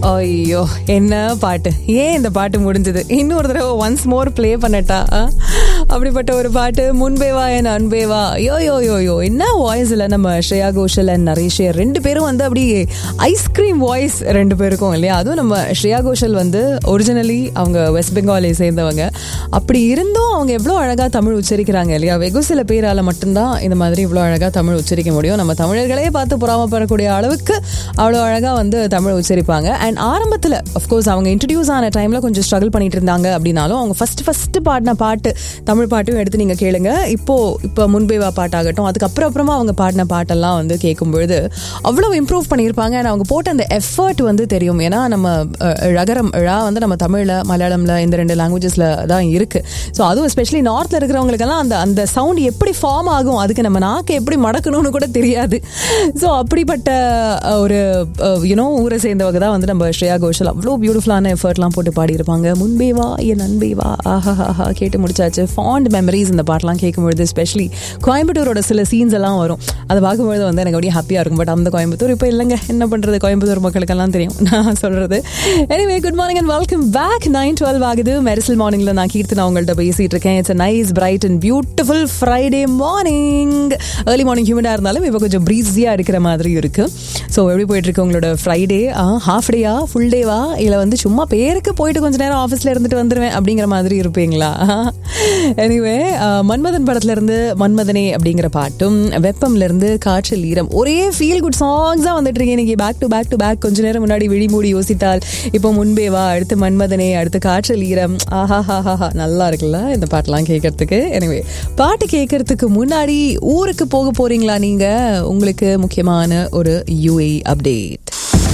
ஐயோ என்ன பாட்டு ஏன் இந்த பாட்டு முடிஞ்சது இன்னொரு தடவை ஒன்ஸ் மோர் ப்ளே பண்ணட்டா ஆ? அப்படிப்பட்ட ஒரு பாட்டு முன்பேவா என் அன்பேவா யோ யோ யோ யோ என்ன வாய்ஸ்ல நம்ம ஸ்ரேயா கோஷல் அண்ட் நரேஷ் ஐயர் ரெண்டு பேரும் வந்து அப்படியே ஐஸ்கிரீம் வாய்ஸ் ரெண்டு பேருக்கும் இல்லையா அதுவும் நம்ம ஸ்ரேயா கோஷல் வந்து ஒரிஜினலி அவங்க வெஸ்ட் பெங்காலை சேர்ந்தவங்க அப்படி இருந்தும் அவங்க எவ்வளோ அழகா தமிழ் உச்சரிக்கிறாங்க இல்லையா வெகு சில பேரால மட்டும்தான் இந்த மாதிரி இவ்வளோ அழகா தமிழ் உச்சரிக்க முடியும் நம்ம தமிழர்களே பார்த்து பொறாமப்படக்கூடிய அளவுக்கு அவ்வளோ அழகா வந்து தமிழ் உச்சரிப்பாங்க அண்ட் ஆரம்பத்தில் அஃப்கோர்ஸ் அவங்க இன்ட்ரடியூஸ் ஆன டைம்ல கொஞ்சம் ஸ்ட்ரகிள் பண்ணிட்டு இருந்தாங்க அப்படின்னாலும் அவங்க ஃபர்ஸ்ட் ஃபர்ஸ்ட் பாடின பாட்டு தமிழ் பாட்டும் எடுத்து நீங்க கேளுங்க இப்போ இப்போ முன்பேவா பாட்டாகட்டும் அதுக்கப்புறம் அப்புறமா அவங்க பாடின பாட்டெல்லாம் வந்து கேட்கும்பொழுது அவ்வளோ இம்ப்ரூவ் பண்ணியிருப்பாங்க அண்ட் அவங்க போட்ட அந்த எஃபர்ட் வந்து தெரியும் ஏன்னா நம்ம அஹ், ரகரம் ழா வந்து நம்ம தமிழ்ல மலையாளம்ல இந்த ரெண்டு லாங்குவேஜஸ்ல தான் இருக்கு ஸோ அதுவும் எஸ்பெஷலி நார்த்ல இருக்கிறவங்களுக்கெல்லாம் அந்த அந்த சவுண்ட் எப்படி ஃபார்ம் ஆகும் அதுக்கு நம்ம நாக்கை எப்படி மடக்கணும்னு கூட தெரியாது ஸோ அப்படிப்பட்ட அஹ், ஒரு யூனோ ஊரை சேர்ந்தவங்க தான் வந்து நம்ம ஸ்ரேயா கோஷல் அவ்வளோ பியூட்டிஃபுல்லான எஃபர்ட்லாம் போட்டு பாடியிருப்பாங்க முன்பே வா என் அன்பே வா ஆஹா ஆஹா கேட்டு முடிச்சாச்சு ஃபாண்ட் மெமரிஸ் இந்த பாட்டெலாம் கேட்கும்பொழுது ஸ்பெஷலி கோயம்புத்தூரோட சில சீன்ஸ் எல்லாம் வரும் அதை பார்க்கும்பொழுது வந்து எனக்கு அப்படியே ஹாப்பியாக இருக்கும் பட் அந்த கோயம்புத்தூர் இப்போ இல்லைங்க என்ன பண்ணுறது கோயம்புத்தூர் மக்களுக்கெல்லாம் தெரியும் நான் சொல்கிறது anyway good morning and welcome back nine twelve ஆகுது மெரிசல் மார்னிங்கில் நான் கீர்த்தனா உங்கள்கிட்ட பேசிகிட்டு இருக்கேன் it's nice bright and beautiful Friday morning early morning ஹியூமனாக இருந்தாலும் இப்போ கொஞ்சம் ப்ரீஸியாக இருக்கிற மாதிரி இருக்கு ஸோ எப்படி போயிட்டு இருக்கு உங்களோட ஃப்ரைடே ஹாஃப் டேயா ஃபுல் டேவா இல்லை வந்து சும்மா பேருக்கு போயிட்டு கொஞ்ச நேரம் ஆஃபீஸில் இருந்துட்டு வந்துடுவேன் அப்படிங்கிற மாதிரி இருப்பீங்களா எனிவே மன்மதன் படத்துல இருந்து மன்மதனே அப்படிங்கிற பாட்டும் வெப்பம்ல இருந்து காற்றில் ஈரம் ஒரே ஃபீல் குட் சாங்ஸாக வந்துட்டு இருக்கேன் இன்னைக்கு back to back to back கொஞ்ச நேரம் முன்னாடி விழி மூடி யோசித்தால் இப்போ முன்பே வா அடுத்து மன்மதனே அடுத்து காற்றில் ஈரம் ஆஹா ஹா ஹா நல்லா இருக்குல்ல இந்த பாட்டெல்லாம் கேட்கறதுக்கு எனவே பாட்டு கேட்கறதுக்கு முன்னாடி ஊருக்கு போக போறீங்களா நீங்க உங்களுக்கு முக்கியமான ஒரு UAE update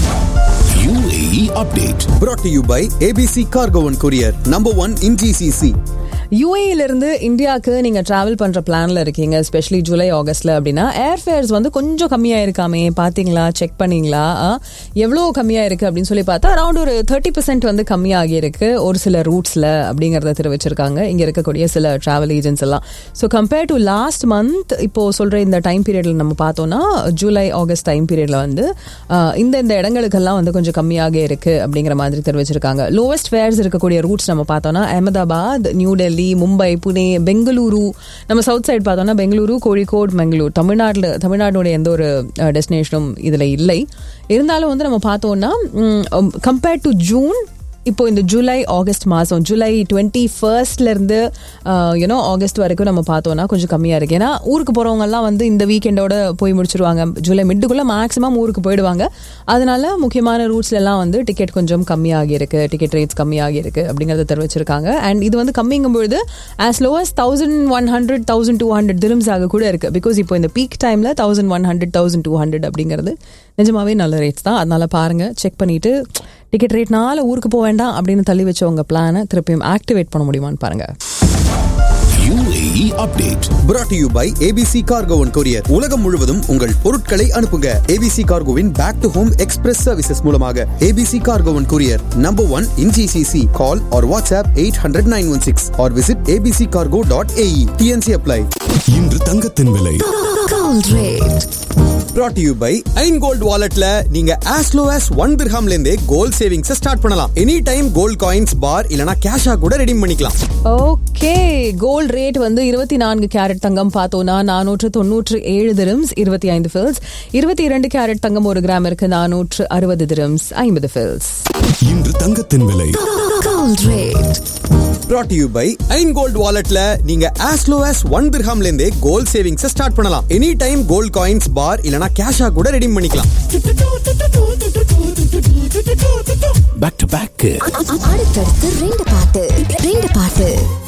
UAE update. brought to you by ABC Cargo and Courier, number one in GCC. யூஏல இருந்து இந்தியாவுக்கு நீங்க டிராவல் பண்ற பிளான்ல இருக்கீங்க ஸ்பெஷலி ஜூலை ஆகஸ்ட்ல அப்படின்னா ஏர் ஃபேர்ஸ் வந்து கொஞ்சம் கம்மியா இருக்காமே பாத்தீங்களா செக் பண்ணீங்களா ஆ, எவ்வளவு கம்மியா இருக்கு அப்படின்னு சொல்லி பார்த்தா அரௌண்ட் ஒரு தேர்ட்டி பர்சன்ட் வந்து கம்மியாகி இருக்கு ஒரு சில ரூட்ஸ்ல அப்படிங்கறத தெரிவிச்சிருக்காங்க இங்க இருக்கக்கூடிய சில டிராவல் ஏஜென்ட்ஸ் எல்லாம் so compare to last month இப்போ சொல்ற இந்த டைம் பீரியட்ல நம்ம பார்த்தோம்னா ஜூலை ஆகஸ்ட் டைம் பீரியட்ல வந்து ஆ, இந்த இந்த இடங்களுக்கெல்லாம் வந்து கொஞ்சம் கம்மியாக இருக்கு அப்படிங்கிற மாதிரி தெரிவிச்சிருக்காங்க லோவஸ்ட் ஃபேர்ஸ் இருக்கக்கூடிய ரூட்ஸ் நம்ம பார்த்தோம்னா அகமதாபாத் நியூ டெல்லி மும்பை புனே பெங்களூரு நம்ம சவுத் சைடு பார்த்தோம்னா பெங்களூரு கோழிக்கோடு மங்களூர் தமிழ்நாட்டில் தமிழ்நாடுடைய எந்த ஒரு டெஸ்டினேஷனும் இதில் இல்லை இருந்தாலும் வந்து நம்ம பார்த்தோம்னா கம்பேர்ட் டு ஜூன் இப்போ இந்த ஜூலை ஆகஸ்ட் மாதம் ஜூலை டுவெண்ட்டி ஃபர்ஸ்ட்லேருந்து யூனோ ஆகஸ்ட் வரைக்கும் நம்ம பார்த்தோம்னா கொஞ்சம் கம்மியாக இருக்கு ஏன்னா ஊருக்கு போகிறவங்கலாம் வந்து இந்த வீக்கெண்டோட போய் முடிச்சிருவாங்க ஜூலை மிட்டுக்குள்ளே மேக்ஸிமம் ஊருக்கு போயிடுவாங்க அதனால முக்கியமான ரூட்ஸ்லாம் வந்து டிக்கெட் கொஞ்சம் கம்மியாகி இருக்கு டிக்கெட் ரேட்ஸ் கம்மியாகி இருக்கு அப்படிங்கிறத தெரிவிச்சிருக்காங்க அண்ட் இது வந்து கம்மிங்கும் பொழுது as lowest thousand one hundred thousand two hundred திரும்ஸ் ஆக கூட இருக்கு பிகாஸ் இப்போ இந்த பீக் டைமில் thousand one hundred thousand two hundred அப்படிங்கிறது நிஜமாவே நல்ல ரேட்ஸ் தான் அதனால பாருங்க செக் பண்ணிட்டு டிக்கெட் ரேட்னால ஊருக்கு போக வேண்டாம் அப்படின்னு தள்ளி வச்ச உங்க பிளானை திருப்பியும் ஆக்டிவேட் பண்ண முடியுமான்னு பாருங்க UAE update. brought to you by ABC Cargo and Courier. உலகம் முழுவதும் உங்கள் பொருட்களை அனுப்புங்க ABC Cargoவின் back to home express services மூலமாக ABC Cargo and Courier, number one in GCC. Call or WhatsApp 800-916 or visit abccargo.ae. TNC apply. இன்று தங்கத்தின் விலை Gold rate. brought to you by ஐன் கோல்ட் வாலெட்ல நீங்க as low as ஒன் திர்ஹாம்ல இருந்தே gold savings start பண்ணலாம் any time gold coins bar இல்லனா கேஷா கூட ரெடீம் பண்ணிக்கலாம் ஓகே கோல்ட் ரேட் வந்து இருபத்தி நான்கு கேரட் தங்கம் பார்த்தோம்னா நானூற்று தொண்ணூற்று ஏழு திரம்ஸ் இருபத்தி ஐந்து ஃபில்ஸ் இருபத்தி இரண்டு கேரட் தங்கம் ஒரு கிராமிற்கு நானூற்று அறுபது திரம்ஸ் ஐம்பது ஃபில்ஸ் இன்று தங்கத்தின் விலை Gold rate. brought to you by ஐன் கோல்ட் வாலெட்ல நீங்க as low as ஒன் திர்ஹாம்ல இருந்தே கோல்ட் சேவிங்ஸ் ஸ்டார்ட் பண்ணலாம் any time gold coins bar இல்லனா கேஷா கூட ரெடீம் பண்ணிக்கலாம் பேக் டு பேக் அடுத்தடுத்து ரெண்டு பாட்டு ரெண்டு பாட்டு